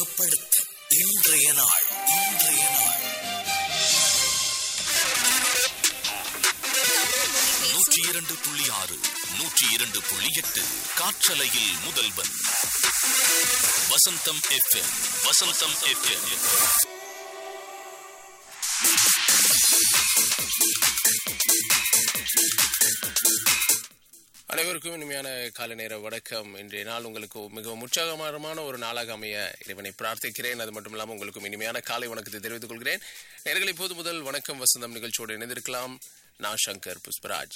உற்சாகப்படுத்த இன்றைய நாள் இன்றைய நாள் நூற்றி இரண்டு புள்ளி ஆறு நூற்றி இரண்டு புள்ளி எட்டு காற்றலையில் முதல்வன் வசந்தம் எஃப்எம் வசந்தம் எஃப்எம் அனைவருக்கும் இனிமையான காலை நேர வணக்கம் இன்றைய நாள் உங்களுக்கு மிகவும் உற்சாகமான ஒரு நாளாக அமைய இறைவனை பிரார்த்திக்கிறேன் அது மட்டும் இல்லாமல் உங்களுக்கும் இனிமையான காலை வணக்கத்தை தெரிவித்துக் கொள்கிறேன் நேர்கள் இப்போது முதல் வணக்கம் வசந்தம் நிகழ்ச்சியோடு இணைந்திருக்கலாம் நான் சங்கர் புஷ்பராஜ்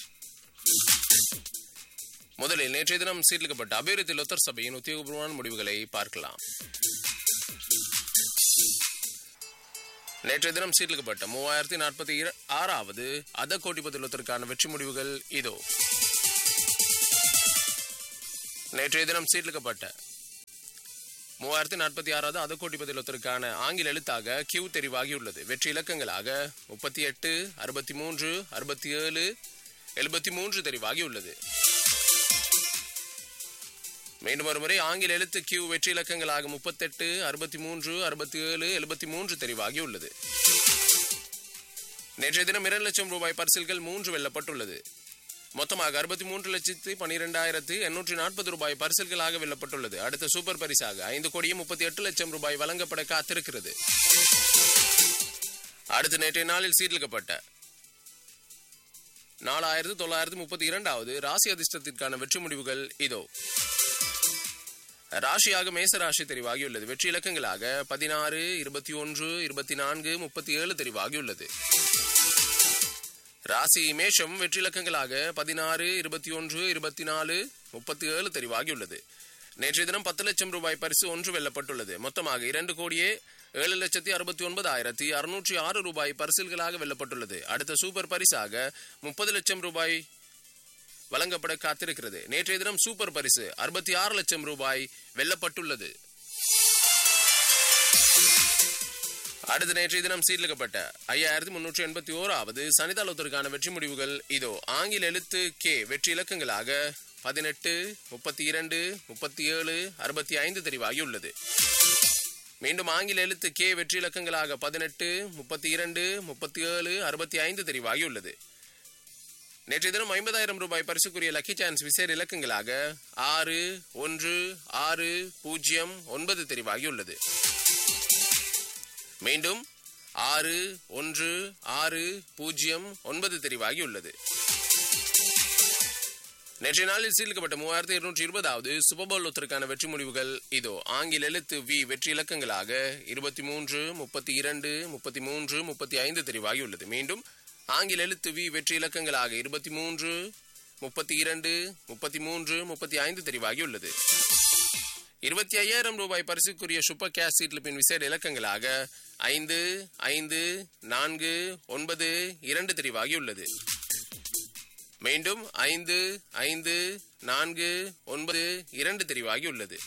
முதலில் நேற்றைய தினம் சீர்லிக்கப்பட்ட அபிவிருத்தி லொத்தர் சபையின் உத்தியோகபூர்வமான முடிவுகளை பார்க்கலாம் நேற்றைய தினம் சீர்லிக்கப்பட்ட மூவாயிரத்தி நாற்பத்தி ஆறாவது அத கோட்டிபதி லொத்தருக்கான வெற்றி முடிவுகள் இதோ நேற்றைய தினம் சீர்லிக்கப்பட்ட மூவாயிரத்தி நாற்பத்தி ஆறாவது அதக்கோட்டி பதிலத்திற்கான ஆங்கில எழுத்தாக கியூ தெரிவாகியுள்ளது வெற்றி இலக்கங்களாக முப்பத்தி எட்டு அறுபத்தி மூன்று அறுபத்தி ஏழு எழுபத்தி மூன்று தெரிவாகியுள்ளது மீண்டும் ஒருமுறை ஆங்கில எழுத்து கியூ வெற்றி இலக்கங்களாக முப்பத்தெட்டு அறுபத்தி மூன்று அறுபத்தி ஏழு எழுபத்தி மூன்று தெரிவாகியுள்ளது நேற்றைய தினம் இரண்டு லட்சம் ரூபாய் பரிசில்கள் மூன்று வெல்லப்பட்டுள்ளது மொத்தமாக அறுபத்தி மூன்று லட்சத்தி பனிரெண்டாயிரத்து எண்ணூற்றி நாற்பது ரூபாய் பரிசல்களாக வெல்லப்பட்டுள்ளது அடுத்த சூப்பர் பரிசாக ஐந்து கோடியே முப்பத்தி எட்டு லட்சம் ரூபாய் வழங்கப்பட காத்திருக்கிறது அடுத்த நேற்றைய நாளில் சீர்லிக்கப்பட்ட நாலாயிரத்து தொள்ளாயிரத்து முப்பத்தி இரண்டாவது ராசி அதிர்ஷ்டத்திற்கான வெற்றி முடிவுகள் இதோ ராசியாக மேச ராசி தெரிவாகியுள்ளது வெற்றி இலக்கங்களாக பதினாறு இருபத்தி ஒன்று இருபத்தி நான்கு முப்பத்தி ஏழு தெரிவாகியுள்ளது ராசி மேஷம் வெற்றி இலக்கங்களாக பதினாறு இருபத்தி ஒன்று இருபத்தி நாலு முப்பத்தி ஏழு தெரிவாகியுள்ளது நேற்றைய தினம் பத்து லட்சம் ரூபாய் பரிசு ஒன்று வெல்லப்பட்டுள்ளது மொத்தமாக இரண்டு கோடியே ஏழு லட்சத்தி அறுபத்தி ஒன்பது ஆயிரத்தி அறுநூற்றி ஆறு ரூபாய் பரிசில்களாக வெல்லப்பட்டுள்ளது அடுத்த சூப்பர் பரிசாக முப்பது லட்சம் ரூபாய் வழங்கப்பட காத்திருக்கிறது நேற்றைய தினம் சூப்பர் பரிசு அறுபத்தி ஆறு லட்சம் ரூபாய் வெல்லப்பட்டுள்ளது அடுத்த நேற்றைய தினம் சீர்லிக்கப்பட்ட ஐயாயிரத்தி முன்னூற்றி எண்பத்தி ஓராவது சனிதாலத்திற்கான வெற்றி முடிவுகள் இதோ ஆங்கில எழுத்து கே வெற்றி இலக்கங்களாக பதினெட்டு முப்பத்தி இரண்டு முப்பத்தி ஏழு அறுபத்தி ஐந்து தெரிவாகியுள்ளது மீண்டும் ஆங்கில எழுத்து கே வெற்றி இலக்கங்களாக பதினெட்டு முப்பத்தி இரண்டு முப்பத்தி ஏழு அறுபத்தி ஐந்து தெரிவாகியுள்ளது நேற்றைய தினம் ஐம்பதாயிரம் ரூபாய் பரிசுக்குரிய லக்கி சான்ஸ் விசேட இலக்கங்களாக ஆறு ஒன்று ஆறு பூஜ்ஜியம் ஒன்பது தெரிவாகியுள்ளது மீண்டும் ஆறு ஒன்று ஆறு பூஜ்ஜியம் ஒன்பது தெரிவாகியுள்ளது நேற்றைய நாளில் சீர்லிக்கப்பட்ட மூவாயிரத்தி இருநூற்றி இருபதாவது சுபபோல் ஒத்தருக்கான வெற்றி முடிவுகள் இதோ ஆங்கில எழுத்து வி வெற்றி இலக்கங்களாக இருபத்தி மூன்று முப்பத்தி இரண்டு முப்பத்தி மூன்று முப்பத்தி ஐந்து தெரிவாகியுள்ளது மீண்டும் ஆங்கில எழுத்து வி வெற்றி இலக்கங்களாக இருபத்தி மூன்று முப்பத்தி இரண்டு முப்பத்தி மூன்று முப்பத்தி ஐந்து தெரிவாகியுள்ளது இருபத்தி ஐயாயிரம் ரூபாய் பரிசுக்குரிய சூப்பர் கேஷ் சீட்லிப்பின் விசேட இலக்கங்களாக ஐந்து ஐந்து நான்கு ஒன்பது இரண்டு தெரிவாகியுள்ளது மீண்டும் ஐந்து ஐந்து நான்கு ஒன்பது இரண்டு தெரிவாகியுள்ளது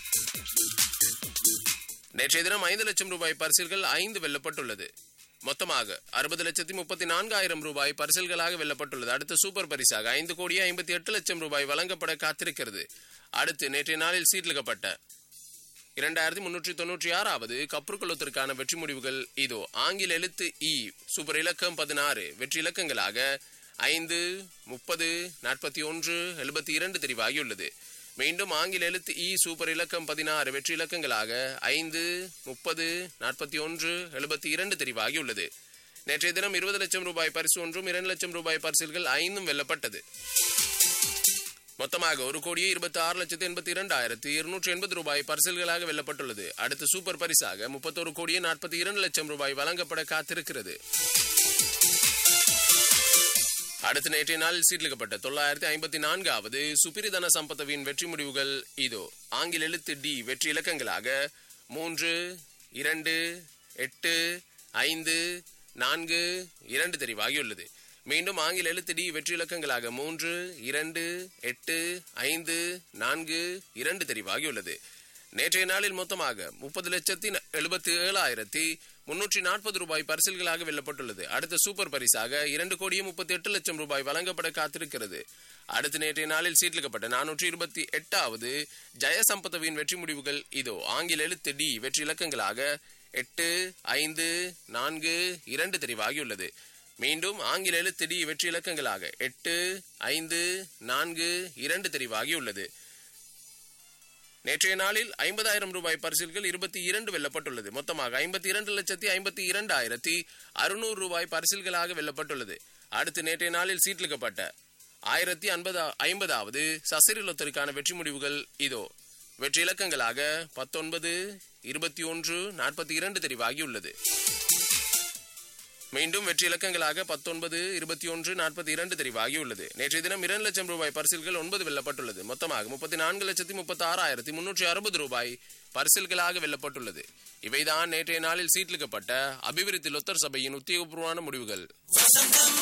நேற்றைய தினம் ஐந்து லட்சம் ரூபாய் பரிசில்கள் ஐந்து வெல்லப்பட்டுள்ளது மொத்தமாக அறுபது லட்சத்தி முப்பத்தி நான்காயிரம் ரூபாய் பரிசல்களாக வெல்லப்பட்டுள்ளது அடுத்த சூப்பர் பரிசாக ஐந்து கோடியே ஐம்பத்தி எட்டு லட்சம் ரூபாய் வழங்கப்பட காத்திருக்கிறது அடுத்து நேற்றைய நாளில் சீட்லிக்கப்பட்ட இரண்டாயிரத்தி முன்னூற்றி தொன்னூற்றி ஆறாவது கப்ருக்குளத்திற்கான வெற்றி முடிவுகள் இதோ ஆங்கில எழுத்து இ சூப்பர் இலக்கம் பதினாறு வெற்றி இலக்கங்களாக ஐந்து முப்பது நாற்பத்தி ஒன்று எழுபத்தி இரண்டு தெரிவாகியுள்ளது மீண்டும் ஆங்கில எழுத்து இ சூப்பர் இலக்கம் பதினாறு வெற்றி இலக்கங்களாக ஐந்து முப்பது நாற்பத்தி ஒன்று எழுபத்தி இரண்டு தெரிவாகியுள்ளது நேற்றைய தினம் இருபது லட்சம் ரூபாய் பரிசு ஒன்றும் இரண்டு லட்சம் ரூபாய் பரிசில்கள் ஐந்தும் வெல்லப்பட்டது மொத்தமாக ஒரு கோடியே இருபத்தி ஆறு லட்சத்தி எண்பத்தி இரண்டாயிரத்தி இருநூற்றி எண்பது ரூபாய் பரிசல்களாக வெல்லப்பட்டுள்ளது அடுத்த சூப்பர் பரிசாக முப்பத்தொரு கோடியே நாற்பத்தி இரண்டு லட்சம் ரூபாய் வழங்கப்பட காத்திருக்கிறது அடுத்த நேற்றைய நாளில் சீர்லிக்கப்பட்ட தொள்ளாயிரத்தி ஐம்பத்தி நான்காவது சுப்பிரிதன சம்பத்தவின் வெற்றி முடிவுகள் இதோ ஆங்கில எழுத்து டி வெற்றி இலக்கங்களாக மூன்று இரண்டு எட்டு ஐந்து நான்கு இரண்டு தெரிவாகியுள்ளது மீண்டும் ஆங்கில எழுத்து டி வெற்றி இலக்கங்களாக மூன்று இரண்டு எட்டு ஐந்து நான்கு இரண்டு தெரிவாகியுள்ளது நேற்றைய நாளில் மொத்தமாக முப்பது லட்சத்தி எழுபத்தி ஏழாயிரத்தி முன்னூற்றி நாற்பது ரூபாய் பரிசில்களாக வெல்லப்பட்டுள்ளது அடுத்த சூப்பர் பரிசாக இரண்டு கோடியே முப்பத்தி எட்டு லட்சம் ரூபாய் வழங்கப்பட காத்திருக்கிறது அடுத்து நேற்றைய நாளில் சீட்டிலிக்கப்பட்ட நானூற்றி இருபத்தி எட்டாவது ஜெயசம்பதவின் வெற்றி முடிவுகள் இதோ ஆங்கில எழுத்து டி வெற்றி இலக்கங்களாக எட்டு ஐந்து நான்கு இரண்டு தெரிவாகியுள்ளது மீண்டும் ஆங்கில எழுத்து டி வெற்றி இலக்கங்களாக எட்டு ஐந்து நான்கு இரண்டு தெரிவாகியுள்ளது நேற்றைய நாளில் ஐம்பதாயிரம் ரூபாய் பரிசில்கள் இருபத்தி இரண்டு வெல்லப்பட்டுள்ளது மொத்தமாக ஐம்பத்தி இரண்டு லட்சத்தி ஐம்பத்தி இரண்டாயிரத்தி அறுநூறு ரூபாய் பரிசில்களாக வெல்லப்பட்டுள்ளது அடுத்து நேற்றைய நாளில் சீட்டிலிக்கப்பட்ட ஆயிரத்தி ஐம்பதா ஐம்பதாவது சசிரி லொத்தருக்கான வெற்றி முடிவுகள் இதோ வெற்றி இலக்கங்களாக பத்தொன்பது இருபத்தி ஒன்று நாற்பத்தி இரண்டு தெரிவாகியுள்ளது மீண்டும் வெற்றி இலக்கங்களாக பத்தொன்பது இருபத்தி ஒன்று நாற்பத்தி இரண்டு தெரிவாகியுள்ளது நேற்றைய தினம் இரண்டு லட்சம் ரூபாய் பரிசில்கள் ஒன்பது வெல்லப்பட்டுள்ளது மொத்தமாக முப்பத்தி நான்கு லட்சத்தி முப்பத்தி ஆறாயிரத்தி முன்னூற்றி அறுபது ரூபாய் பரிசில்களாக வெல்லப்பட்டுள்ளது இவைதான் நேற்றைய நாளில் சீட்டிலிக்கப்பட்ட அபிவிருத்தி லொத்தர் சபையின் உத்தியோகபூர்வமான முடிவுகள்